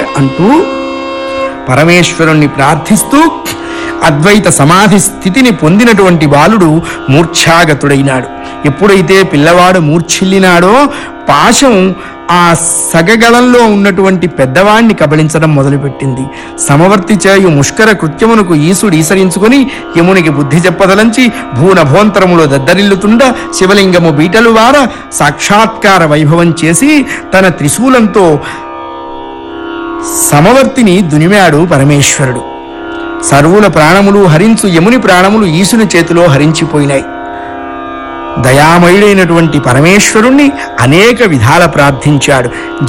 అంటూ పరమేశ్వరుణ్ణి ప్రార్థిస్తూ అద్వైత సమాధి స్థితిని పొందినటువంటి బాలుడు మూర్ఛాగతుడైనాడు ఎప్పుడైతే పిల్లవాడు మూర్ఛిల్లినాడో పాశం ఆ సగగళంలో ఉన్నటువంటి పెద్దవాణ్ణి కబళించడం మొదలుపెట్టింది సమవర్తి చేయు ముష్కర కృత్యమునకు ఈసుడు ఈసరించుకొని యమునికి బుద్ధి చెప్పదలంచి భూనభోంతరములో దద్దరిల్లుతుండ శివలింగము బీటలు వార సాక్షాత్కార వైభవం చేసి తన త్రిశూలంతో సమవర్తిని దునిమాడు పరమేశ్వరుడు సర్వుల ప్రాణములు హరించు యముని ప్రాణములు ఈశుని చేతిలో హరించిపోయినాయి దయామయుడైనటువంటి పరమేశ్వరుణ్ణి అనేక విధాల ప్రార్థించాడు